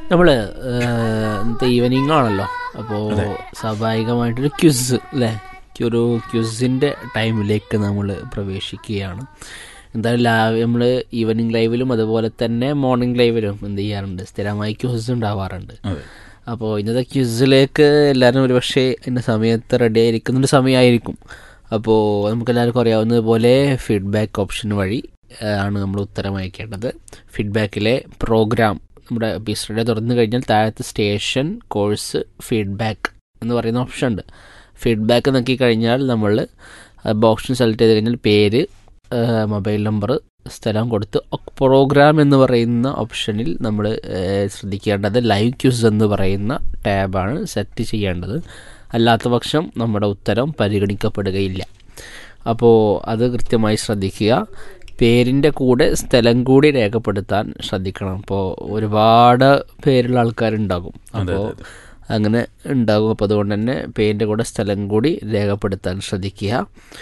നമ്മൾ ഇന്നത്തെ ഈവനിങ് ആണല്ലോ അപ്പോൾ സ്വാഭാവികമായിട്ടൊരു ക്യുസ് അല്ലേ ഒരു ക്യുസിൻ്റെ ടൈമിലേക്ക് നമ്മൾ പ്രവേശിക്കുകയാണ് എന്തായാലും ലാവ് നമ്മൾ ഈവനിങ് ലൈവിലും അതുപോലെ തന്നെ മോർണിംഗ് ലൈവിലും എന്ത് ചെയ്യാറുണ്ട് സ്ഥിരമായി ക്യൂസ് ഉണ്ടാവാറുണ്ട് അതെ അപ്പോൾ ഇന്നത്തെ ക്യൂസിലേക്ക് എല്ലാവരും ഒരുപക്ഷെ ഇന്ന സമയത്ത് റെഡി ആയിരിക്കുന്ന ഒരു സമയമായിരിക്കും അപ്പോൾ നമുക്ക് എല്ലാവർക്കും അറിയാവുന്നത് പോലെ ഫീഡ്ബാക്ക് ഓപ്ഷൻ വഴി ആ, ആണ് നമ്മൾ ഉത്തരം അയക്കേണ്ടത് ഫീഡ്ബാക്കിലെ പ്രോഗ്രാം നമ്മുടെ പീസ് റേഡിയോ തുറന്നു കഴിഞ്ഞാൽ താഴത്തെ സ്റ്റേഷൻ കോഴ്സ് ഫീഡ്ബാക്ക് എന്ന് പറയുന്ന ഓപ്ഷൻ ഉണ്ട് ഫീഡ്ബാക്ക് നോക്കി കഴിഞ്ഞാൽ നമ്മൾ ഓപ്ഷൻ സെലക്ട് ചെയ്ത് കഴിഞ്ഞാൽ പേര് മൊബൈൽ നമ്പർ സ്ഥലം കൊടുത്ത് പ്രോഗ്രാം എന്ന് പറയുന്ന ഓപ്ഷനിൽ നമ്മൾ ശ്രദ്ധിക്കേണ്ടത് ലൈവ് ക്യൂസ് എന്ന് പറയുന്ന ടാബാണ് സെറ്റ് ചെയ്യേണ്ടത് അല്ലാത്ത പക്ഷം നമ്മുടെ ഉത്തരം പരിഗണിക്കപ്പെടുകയില്ല അപ്പോൾ അത് കൃത്യമായി ശ്രദ്ധിക്കുക പേരിൻ്റെ കൂടെ സ്ഥലം കൂടി രേഖപ്പെടുത്താൻ ശ്രദ്ധിക്കണം അപ്പോൾ ഒരുപാട് പേരുള്ള ആൾക്കാരുണ്ടാകും അപ്പോൾ അങ്ങനെ ഉണ്ടാകും അപ്പോൾ അതുകൊണ്ട് തന്നെ പേരിൻ്റെ കൂടെ സ്ഥലം കൂടി രേഖപ്പെടുത്താൻ ശ്രദ്ധിക്കുക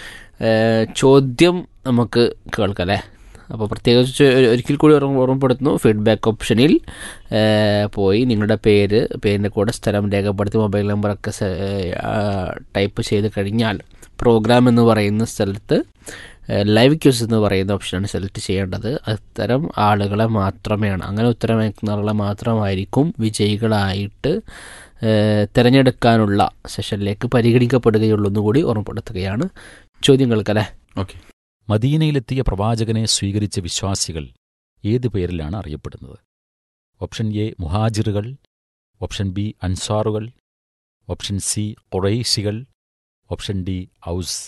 ഏഹ് ചോദ്യം നമുക്ക് കേൾക്കാം അല്ലേ അപ്പോൾ പ്രത്യേകിച്ച് ഒരു- ഒരിക്കൽ കൂടി ഓർമ്മ ഓർമ്മപ്പെടുത്തുന്നു ഫീഡ്ബാക്ക് ഓപ്ഷനിൽ ഏഹ് പോയി നിങ്ങളുടെ പേര് പേരിൻ്റെ കൂടെ സ്ഥലം രേഖപ്പെടുത്തി മൊബൈൽ നമ്പറൊക്കെ സെ- ഏഹ് ടൈപ്പ് ചെയ്ത് കഴിഞ്ഞാൽ പ്രോഗ്രാം എന്ന് പറയുന്ന സ്ഥലത്ത് ലൈവ് ക്യൂസ് എന്ന് പറയുന്ന ഓപ്ഷനാണ് സെലക്ട് ചെയ്യേണ്ടത് അത്തരം ആളുകളെ മാത്രമേയാണ് അങ്ങനെ ഉത്തരം അയക്കുന്ന ആളുകളെ മാത്രമായിരിക്കും വിജയികളായിട്ട് ഏഹ് തിരഞ്ഞെടുക്കാനുള്ള സെഷനിലേക്ക് പരിഗണിക്കപ്പെടുകയുള്ളൂ എന്നുകൂടി ഓർമ്മപ്പെടുത്തുകയാണ് ചോദ്യങ്ങൾക്കല്ലേ ഓക്കെ മദീനയിലെത്തിയ പ്രവാചകനെ സ്വീകരിച്ച വിശ്വാസികൾ ഏത് പേരിലാണ് അറിയപ്പെടുന്നത് ഓപ്ഷൻ എ മുഹാജിറുകൾ ഓപ്ഷൻ ബി അൻസാറുകൾ ഓപ്ഷൻ സി ഖുറൈശികൾ ഓപ്ഷൻ ഡി ഔസ്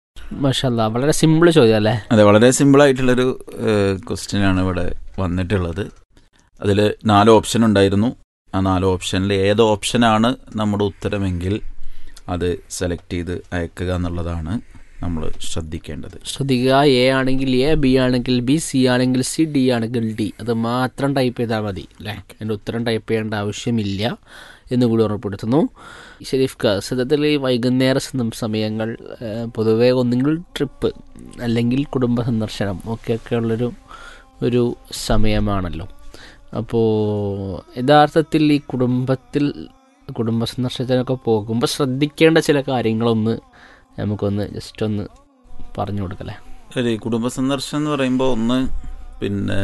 മഷല്ല വളരെ സിമ്പിൾ ചോദ്യം അല്ലേ അതെ വളരെ സിമ്പിളായിട്ടുള്ളൊരു ക്വസ്റ്റ്യൻ ആണ് ഇവിടെ വന്നിട്ടുള്ളത് അതിൽ നാല് ഓപ്ഷൻ ഉണ്ടായിരുന്നു ആ നാല് ഓപ്ഷനിൽ ഏത് ഓപ്ഷനാണ് നമ്മുടെ ഉത്തരമെങ്കിൽ അത് സെലക്ട് ചെയ്ത് അയക്കുക എന്നുള്ളതാണ് നമ്മൾ ശ്രദ്ധിക്കേണ്ടത് ശ്രദ്ധിക്കുക എ ആണെങ്കിൽ എ ബി ആണെങ്കിൽ ബി സി ആണെങ്കിൽ സി ഡി ആണെങ്കിൽ ഡി അത് മാത്രം ടൈപ്പ് ചെയ്താൽ മതി അല്ലേ എൻ്റെ ഉത്തരം ടൈപ്പ് ചെയ്യേണ്ട ആവശ്യമില്ല എന്നുകൂടി ഓർമ്മപ്പെടുത്തുന്നു ഷെരീഫ് ക സത്യത്തിൽ ഈ വൈകുന്നേര സം- സമയങ്ങൾ ഏഹ്, പൊതുവേ ഒന്നുകിൽ ട്രിപ്പ് അല്ലെങ്കിൽ കുടുംബ സന്ദർശനം ഒക്കെ ഒക്കെ ഉള്ളൊരു ഒരു സമയമാണല്ലോ അപ്പോൾ യഥാർത്ഥത്തിൽ ഈ കുടുംബത്തിൽ കുടുംബ സന്ദർശനത്തിനൊക്കെ പോകുമ്പോൾ ശ്രദ്ധിക്കേണ്ട ചില കാര്യങ്ങളൊന്ന് നമുക്കൊന്ന് ജസ്റ്റ് ഒന്ന് പറഞ്ഞു കൊടുക്കല്ലേ ഒരു കുടുംബ സന്ദർശനം എന്ന് പറയുമ്പോൾ ഒന്ന് പിന്നെ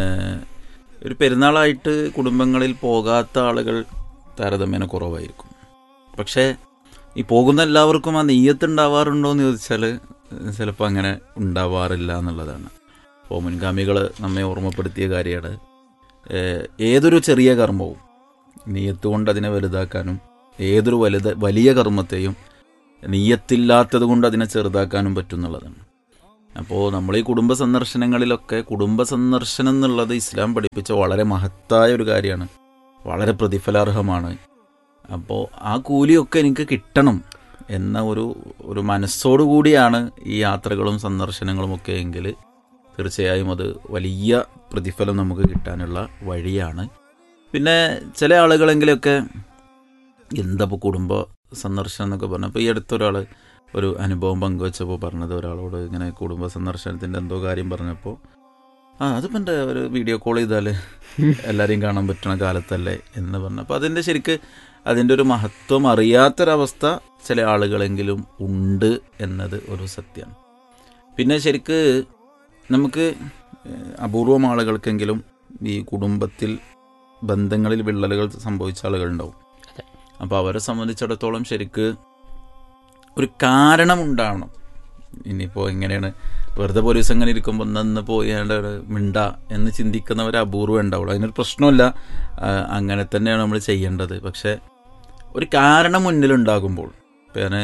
ഒരു പെരുന്നാളായിട്ട് കുടുംബങ്ങളിൽ പോകാത്ത ആളുകൾ താരതമ്യേന കുറവായിരിക്കും പക്ഷേ ഈ പോകുന്ന എല്ലാവർക്കും ആ നെയ്യത്ത് ഉണ്ടാവാറുണ്ടോ എന്ന് ചോദിച്ചാൽ ചിലപ്പോൾ അങ്ങനെ ഉണ്ടാവാറില്ല എന്നുള്ളതാണ് അപ്പോൾ മുൻഗാമികൾ നമ്മെ ഓർമ്മപ്പെടുത്തിയ കാര്യമാണ് ഏഹ് ഏതൊരു ചെറിയ കർമ്മവും നെയ്യത്ത് കൊണ്ട് അതിനെ വലുതാക്കാനും ഏതൊരു വലുത് വലിയ കർമ്മത്തെയും നെയ്യത്തില്ലാത്തത് കൊണ്ട് അതിനെ ചെറുതാക്കാനും പറ്റും എന്നുള്ളതാണ് അപ്പോൾ നമ്മൾ ഈ കുടുംബ സന്ദർശനങ്ങളിലൊക്കെ കുടുംബ സന്ദർശനം എന്നുള്ളത് ഇസ്ലാം പഠിപ്പിച്ച വളരെ മഹത്തായ ഒരു കാര്യമാണ് വളരെ പ്രതിഫലാർഹമാണ് അപ്പോൾ ആ കൂലിയൊക്കെ എനിക്ക് കിട്ടണം എന്ന ഒരു ഒരു മനസ്സോടു കൂടിയാണ് ഈ യാത്രകളും സന്ദർശനങ്ങളും ഒക്കെ എങ്കിൽ തീർച്ചയായും അത് വലിയ പ്രതിഫലം നമുക്ക് കിട്ടാനുള്ള വഴിയാണ് പിന്നെ ചില ആളുകളെങ്കിലൊക്കെ എന്താ ഇപ്പോൾ കുടുംബ സന്ദർശനം എന്നൊക്കെ പറഞ്ഞപ്പോൾ ഈ അടുത്തൊരാൾ ഒരു അനുഭവം പങ്കുവച്ചപ്പോൾ പറഞ്ഞത് ഒരാളോട് ഇങ്ങനെ കുടുംബ സന്ദർശനത്തിൻ്റെ എന്തോ കാര്യം പറഞ്ഞപ്പോൾ ആ അതിപ്പോൾ എൻ്റെ ഒരു വീഡിയോ കോൾ ചെയ്താൽ എല്ലാവരെയും കാണാൻ പറ്റുന്ന കാലത്തല്ലേ എന്ന് പറഞ്ഞു അപ്പോൾ അതിൻ്റെ ശരിക്ക് അതിൻ്റെ ഒരു മഹത്വം അറിയാത്തൊരവസ്ഥ ചില ആളുകളെങ്കിലും ഉണ്ട് എന്നത് ഒരു സത്യമാണ് പിന്നെ ശരിക്ക് നമുക്ക് ഏഹ്, അപൂർവം ആളുകൾക്കെങ്കിലും ഈ കുടുംബത്തിൽ ബന്ധങ്ങളിൽ വിള്ളലുകൾ സംഭവിച്ച ആളുകളുണ്ടാവും അതെ. അപ്പോൾ അവരെ സംബന്ധിച്ചിടത്തോളം ശരിക്ക് ഒരു കാരണമുണ്ടാവണം ഇനിയിപ്പോൾ എങ്ങനെയാണ് വെറുതെ പോലീസ് അങ്ങനെ ഇരിക്കുമ്പോൾ നിന്ന് പോയാണ്ട് മിണ്ട എന്ന് ചിന്തിക്കുന്നവർ അപൂർവം ഉണ്ടാവുള്ളൂ അതിനൊരു പ്രശ്നമില്ല ആ, അങ്ങനെ തന്നെയാണ് നമ്മൾ ചെയ്യേണ്ടത് പക്ഷേ ഒരു കാരണം മുന്നിലുണ്ടാകുമ്പോൾ ഇപ്പം ഞാൻ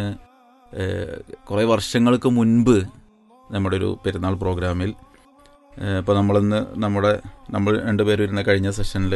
കുറേ വർഷങ്ങൾക്ക് മുൻപ് നമ്മുടെ ഒരു പെരുന്നാൾ പ്രോഗ്രാമിൽ ഇപ്പോൾ നമ്മളിന്ന് നമ്മുടെ നമ്മൾ രണ്ടുപേരും ഇരുന്ന കഴിഞ്ഞ സെഷനിൽ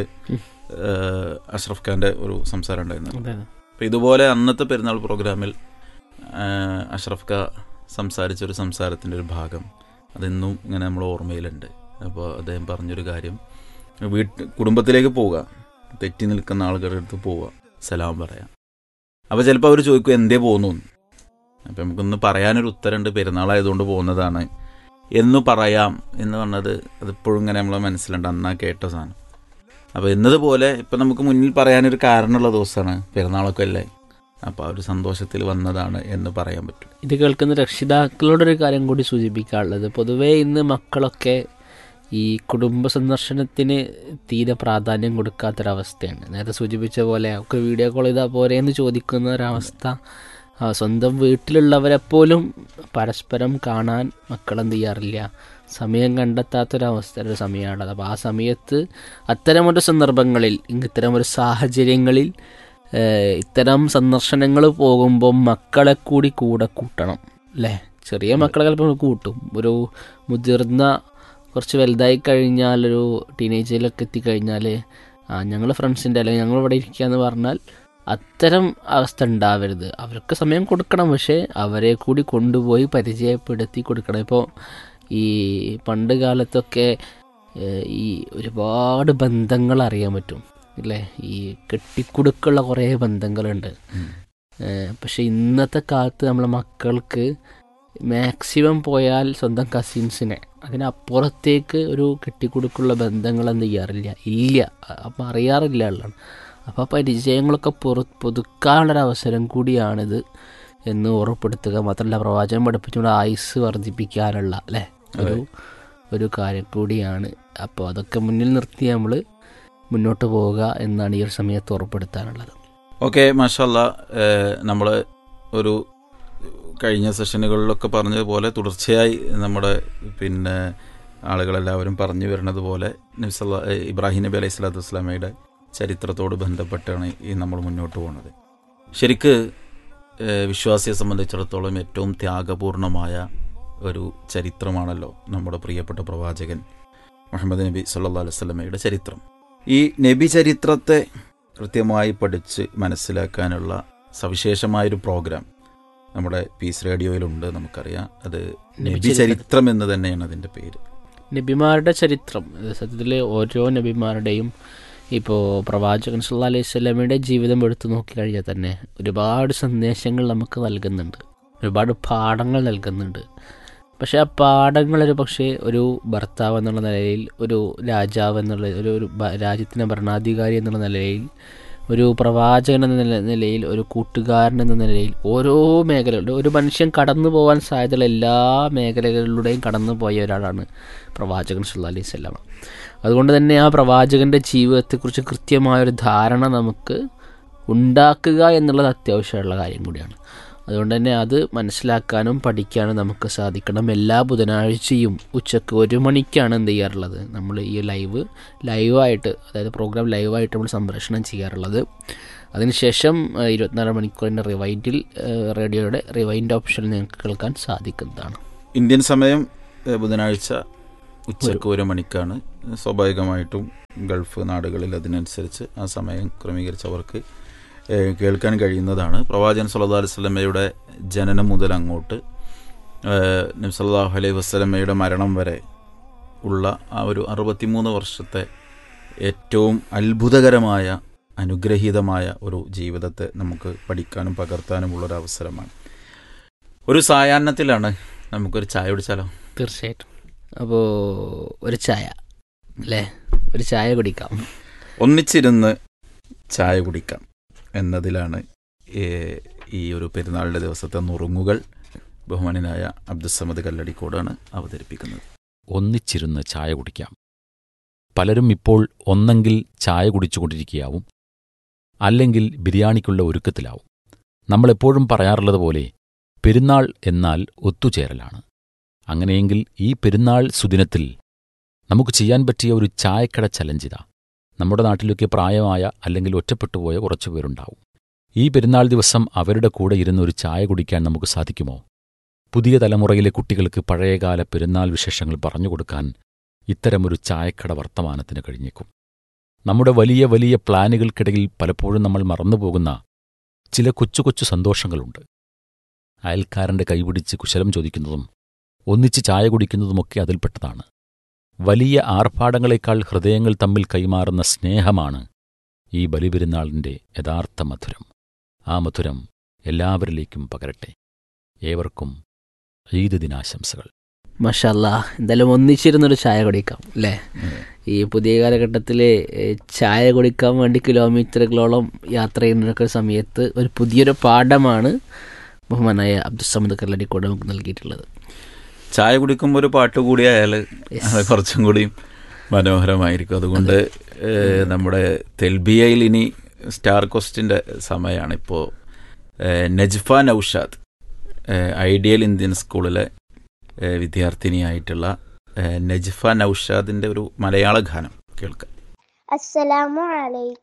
അഷ്റഫ് ഖാൻ്റെ ഒരു സംസാരം ഉണ്ടായിരുന്നു അതെ അപ്പോൾ ഇതുപോലെ അന്നത്തെ പെരുന്നാൾ പ്രോഗ്രാമിൽ ആ, അഷ്റഫ് ഖ സംസാരിച്ച ഒരു സംസാരത്തിൻ്റെ ഒരു ഭാഗം അതെന്നും ഇങ്ങനെ നമ്മൾ ഓർമ്മയിലുണ്ട് അപ്പോൾ അദ്ദേഹം പറഞ്ഞൊരു കാര്യം വീട്ട് കുടുംബത്തിലേക്ക് പോവുക തെറ്റി നിൽക്കുന്ന ആളുകളുടെ അടുത്ത് പോവുക സലാം പറയാം അപ്പോൾ ചിലപ്പോൾ അവർ ചോദിക്കും എന്തേ പോകുന്നു എന്ന്. അപ്പോൾ നമുക്കൊന്ന് പറയാനൊരു ഉത്തരമുണ്ട് പെരുന്നാളായതുകൊണ്ട് പോകുന്നതാണ് എന്ന് പറയാം എന്ന് പറഞ്ഞത് അതിപ്പോഴും ഇങ്ങനെ നമ്മളെ മനസ്സിലുണ്ട് അന്നാ കേട്ട സാധനം അപ്പോൾ എന്നതുപോലെ ഇപ്പം നമുക്ക് മുന്നിൽ പറയാനൊരു കാരണമുള്ള ദിവസമാണ് പെരുന്നാളൊക്കെ അല്ലേ അപ്പോൾ ആ ഒരു സന്തോഷത്തിൽ വന്നതാണ് എന്ന് പറയാൻ പറ്റും ഇത് കേൾക്കുന്ന രക്ഷിതാക്കളോടൊരു കാര്യം കൂടി സൂചിപ്പിക്കാനുള്ളത് പൊതുവേ ഇന്ന് മക്കളൊക്കെ ഈ കുടുംബ സന്ദർശനത്തിന് തീരെ പ്രാധാന്യം കൊടുക്കാത്തൊരവസ്ഥയാണ് നേരത്തെ സൂചിപ്പിച്ച പോലെ ഒക്കെ വീഡിയോ കോൾ ചെയ്താൽ പോരെ എന്ന് ചോദിക്കുന്ന ഒരവസ്ഥ ആ, സ്വന്തം വീട്ടിലുള്ളവരെപ്പോലും പരസ്പരം കാണാൻ മക്കളെന്ത് ചെയ്യാറില്ല സമയം കണ്ടെത്താത്തൊരവസ്ഥ ഒരു സമയമാണത് അപ്പോൾ ആ സമയത്ത് അത്തരമൊരു സന്ദർഭങ്ങളിൽ ഇത്തരമൊരു സാഹചര്യങ്ങളിൽ ഏഹ്, ഇത്തരം സന്ദർശനങ്ങൾ പോകുമ്പോൾ മക്കളെ കൂടി കൂടെ കൂട്ടണം അല്ലേ ചെറിയ മക്കളെ ചിലപ്പോൾ കൂട്ടും ഒരു മുതിർന്ന കുറച്ച് വലുതായി കഴിഞ്ഞാൽ ഒരു ടീനേജിലൊക്കെ എത്തിക്കഴിഞ്ഞാൽ ഞങ്ങൾ ഫ്രണ്ട്സിൻ്റെ അല്ലെങ്കിൽ ഞങ്ങൾ ഇവിടെ ഇരിക്കുക എന്ന് പറഞ്ഞാൽ അത്തരം അവസ്ഥ ഉണ്ടാവരുത് അവർക്ക് സമയം കൊടുക്കണം പക്ഷേ അവരെ കൂടി കൊണ്ടുപോയി പരിചയപ്പെടുത്തി കൊടുക്കണം ഇപ്പോൾ ഈ പണ്ട് കാലത്തൊക്കെ ഏഹ്, ഈ ഒരുപാട് ബന്ധങ്ങൾ അറിയാൻ പറ്റും അല്ലേ ഈ കെട്ടിക്കുടുക്കുള്ള കുറേ ബന്ധങ്ങളുണ്ട് ഏഹ്, പക്ഷെ ഇന്നത്തെ കാലത്ത് നമ്മളെ മക്കൾക്ക് മാക്സിമം പോയാൽ സ്വന്തം കസിൻസിനെ അതിനപ്പുറത്തേക്ക് ഒരു കെട്ടിക്കൊടുക്കുള്ള ബന്ധങ്ങൾ എന്ത് ചെയ്യാറില്ല ഇല്ല അപ്പം അറിയാറില്ല ഉള്ളതാണ് അപ്പോൾ പരിചയങ്ങളൊക്കെ പുറ പുതുക്കാനുള്ളൊരവസരം കൂടിയാണിത് എന്ന് ഓർമ്മപ്പെടുത്തുക മാത്രമല്ല പ്രവാചകൻ പഠിപ്പിച്ചുകൊണ്ട് ആയുസ് വർദ്ധിപ്പിക്കാനുള്ള അല്ലേ ഒരു ഒരു കാര്യം കൂടിയാണ് അപ്പോൾ അതൊക്കെ മുന്നിൽ നിർത്തി നമ്മൾ മുന്നോട്ട് പോവുക എന്നാണ് ഈ ഒരു സമയത്ത് ഉറപ്പെടുത്താനുള്ളത് ഓക്കെ മാഷല്ല നമ്മൾ ഒരു കഴിഞ്ഞ സെഷനുകളിലൊക്കെ പറഞ്ഞതുപോലെ തുടർച്ചയായി നമ്മുടെ പിന്നെ ആളുകളെല്ലാവരും പറഞ്ഞു വരുന്നത് പോലെ നബ്സല്ല ഇബ്രാഹിം നബി അലൈഹി സ്വലാത്തു വസ്ലാമയുടെ ചരിത്രത്തോട് ബന്ധപ്പെട്ടാണ് ഈ നമ്മൾ മുന്നോട്ട് പോകുന്നത് ശരിക്ക് ഏഹ്, വിശ്വാസിയെ സംബന്ധിച്ചിടത്തോളം ഏറ്റവും ത്യാഗപൂർണമായ ഒരു ചരിത്രമാണല്ലോ നമ്മുടെ പ്രിയപ്പെട്ട പ്രവാചകൻ മുഹമ്മദ് നബി സല്ലാ അലൈഹി സ്വലമയുടെ ചരിത്രം ഈ നബി ചരിത്രത്തെ കൃത്യമായി പഠിച്ച് മനസ്സിലാക്കാനുള്ള സവിശേഷമായൊരു പ്രോഗ്രാം നമ്മുടെ പീസ് റേഡിയോയിലുണ്ട് നമുക്കറിയാം അത് നബി ചരിത്രം എന്ന് തന്നെയാണ് അതിൻ്റെ പേര് നബിമാരുടെ ചരിത്രം ഇത് സത്യത്തിൽ ഓരോ നബിമാരുടെയും ഇപ്പോൾ പ്രവാചകൻ സല്ലാ അലൈഹി സ്വലമയുടെ ജീവിതം എടുത്തു നോക്കി കഴിഞ്ഞാൽ തന്നെ ഒരുപാട് സന്ദേശങ്ങൾ നമുക്ക് നൽകുന്നുണ്ട് ഒരുപാട് പാഠങ്ങൾ നൽകുന്നുണ്ട് പക്ഷേ ആ പാഠങ്ങൾ ഒരു പക്ഷേ ഒരു ഭർത്താവ് എന്നുള്ള നിലയിൽ ഒരു രാജാവ് എന്നുള്ള ഒരു ഒരു ഭ- രാജ്യത്തിൻ്റെ ഭരണാധികാരി എന്നുള്ള നിലയിൽ ഒരു പ്രവാചകൻ എന്ന നില- നിലയിൽ ഒരു കൂട്ടുകാരൻ എന്ന നിലയിൽ ഓരോ മേഖലകളിലും ഒരു മനുഷ്യൻ കടന്നു പോകാൻ സാധ്യതയുള്ള എല്ലാ മേഖലകളിലൂടെയും കടന്നു പോയ ഒരാളാണ് പ്രവാചകൻ സല്ലാ അലൈഹി സ്വലാമ അതുകൊണ്ട് തന്നെ ആ പ്രവാചകൻ്റെ ജീവിതത്തെക്കുറിച്ച് കൃത്യമായൊരു ധാരണ നമുക്ക് ഉണ്ടാക്കുക എന്നുള്ളത് അത്യാവശ്യമുള്ള കാര്യം കൂടിയാണ് അതുകൊണ്ട് തന്നെ അത് മനസ്സിലാക്കാനും പഠിക്കാനും നമുക്ക് സാധിക്കണം എല്ലാ ബുധനാഴ്ചയും ഉച്ചക്ക് ഒരു മണിക്കാണ് എന്ത് ചെയ്യാറുള്ളത് നമ്മൾ ഈ ലൈവ് ലൈവായിട്ട് അതായത് പ്രോഗ്രാം ലൈവായിട്ട് നമ്മൾ സംപ്രേഷണം ചെയ്യാറുള്ളത് അതിനുശേഷം ഏഹ്, ഇരുപത്തിനാല് മണിക്കൂറിൻ്റെ റിവൈൻഡിൽ ഏഹ്, റേഡിയോയുടെ റിവൈൻഡ് ഓപ്ഷൻ നിങ്ങൾക്ക് കേൾക്കാൻ സാധിക്കുന്നതാണ് ഇന്ത്യൻ സമയം ഏഹ്, ബുധനാഴ്ച ഉച്ചക്ക് ഒരു മണിക്കാണ് സ്വാഭാവികമായിട്ടും ഗൾഫ് നാടുകളിൽ അതിനനുസരിച്ച് ആ സമയം ക്രമീകരിച്ചവർക്ക് ഏഹ്, കേൾക്കാൻ കഴിയുന്നതാണ് പ്രവാചകൻ സല്ലല്ലാഹു അലൈഹി വസല്ലമയുടെ ജനനം മുതൽ അങ്ങോട്ട് ഏഹ്, നബി സല്ലല്ലാഹു അലൈഹി വസല്ലമയുടെ മരണം വരെ ഉള്ള ആ ഒരു അറുപത്തിമൂന്ന് വർഷത്തെ ഏറ്റവും അത്ഭുതകരമായ അനുഗ്രഹീതമായ ഒരു ജീവിതത്തെ നമുക്ക് പഠിക്കാനും പകർത്താനുമുള്ളൊരു അവസരമാണ് ഒരു സായാഹ്നത്തിലാണ് നമുക്കൊരു ചായ കുടിച്ചാലോ തീർച്ചയായിട്ടും അപ്പോൾ ഒരു ചായ അല്ലേ ഒരു ചായ കുടിക്കാം ഒന്നിച്ചിരുന്ന് ചായ കുടിക്കാം എന്നതിലാണ് ഏ- ഈ ഒരു പെരുന്നാളിൻ്റെ ദിവസത്തെ നുറുങ്ങുകൾ ബഹുമാനായ അബ്ദുസമദ് കല്ലടിക്കോടാണ് അവതരിപ്പിക്കുന്നത് ഒന്നിച്ചിരുന്ന് ചായ കുടിക്കാം പലരും ഇപ്പോൾ ഒന്നെങ്കിൽ ചായ കുടിച്ചുകൊണ്ടിരിക്കുകയാവും അല്ലെങ്കിൽ ബിരിയാണിക്കുള്ള ഒരുക്കത്തിലാവും നമ്മളെപ്പോഴും പറയാറുള്ളത് പോലെ പെരുന്നാൾ എന്നാൽ ഒത്തുചേരലാണ് അങ്ങനെയെങ്കിൽ ഈ പെരുന്നാൾ സുദിനത്തിൽ നമുക്ക് ചെയ്യാൻ പറ്റിയ ഒരു ചായക്കട ചലഞ്ചിത നമ്മുടെ നാട്ടിലൊക്കെ പ്രായമായ അല്ലെങ്കിൽ ഒറ്റപ്പെട്ടുപോയ കുറച്ചു പേരുണ്ടാവും ഈ പെരുന്നാൾ ദിവസം അവരുടെ കൂടെ ഇരുന്ന് ഒരു ചായ കുടിക്കാൻ നമുക്ക് സാധിക്കുമോ പുതിയ തലമുറയിലെ കുട്ടികൾക്ക് പഴയകാല പെരുന്നാൾ വിശേഷങ്ങൾ പറഞ്ഞുകൊടുക്കാൻ ഇത്തരമൊരു ചായക്കട വർത്തമാനത്തിന് കഴിഞ്ഞേക്കും നമ്മുടെ വലിയ വലിയ പ്ലാനുകൾക്കിടയിൽ പലപ്പോഴും നമ്മൾ മറന്നുപോകുന്ന ചില കൊച്ചു കൊച്ചു സന്തോഷങ്ങളുണ്ട് അയൽക്കാരന്റെ കൈപിടിച്ച് കുശലം ചോദിക്കുന്നതും ഒന്നിച്ച് ചായ കുടിക്കുന്നതുമൊക്കെ അതിൽപ്പെട്ടതാണ് വലിയ ആർഭാടങ്ങളെക്കാൾ ഹൃദയങ്ങൾ തമ്മിൽ കൈമാറുന്ന സ്നേഹമാണ് ഈ ബലിപെരുന്നാളിന്റെ യഥാർത്ഥ മധുരം ആ മധുരം എല്ലാവരിലേക്കും പകരട്ടെ ഏവർക്കും ഈദ് ദിനാശംസകൾ മഷല്ല എന്തായാലും ഒന്നിച്ചിരുന്നൊരു ചായ കുടിക്കാം അല്ലേ ഈ പുതിയ കാലഘട്ടത്തിൽ ചായ കുടിക്കാൻ വേണ്ടി കിലോമീറ്ററുകളോളം യാത്ര ചെയ്യുന്നൊക്കെ സമയത്ത് ഒരു പുതിയൊരു പാഠമാണ് ബഹുമാനായ അബ്ദുസമദ് കല്ലടിക്കോട് നമുക്ക് നൽകിയിട്ടുള്ളത് ചായ കുടിക്കുമ്പോൾ ഒരു പാട്ട് കൂടി ആയാൽ അത് കുറച്ചും കൂടി മനോഹരമായിരിക്കും അതുകൊണ്ട് ഏഹ്, നമ്മുടെ തെൽബിയയിൽ ഇനി സ്റ്റാർ ക്വസ്റ്റിൻ്റെ സമയമാണ് ഇപ്പോൾ നജ്ഫ നൌഷാദ് ഏഹ്, ഐഡിയൽ ഇന്ത്യൻ സ്കൂളിലെ ഏഹ്, വിദ്യാർത്ഥിനിയായിട്ടുള്ള ഏഹ്, നജ്ഫ നൌഷാദിൻ്റെ ഒരു മലയാള ഗാനം കേൾക്കാം السلام عليكم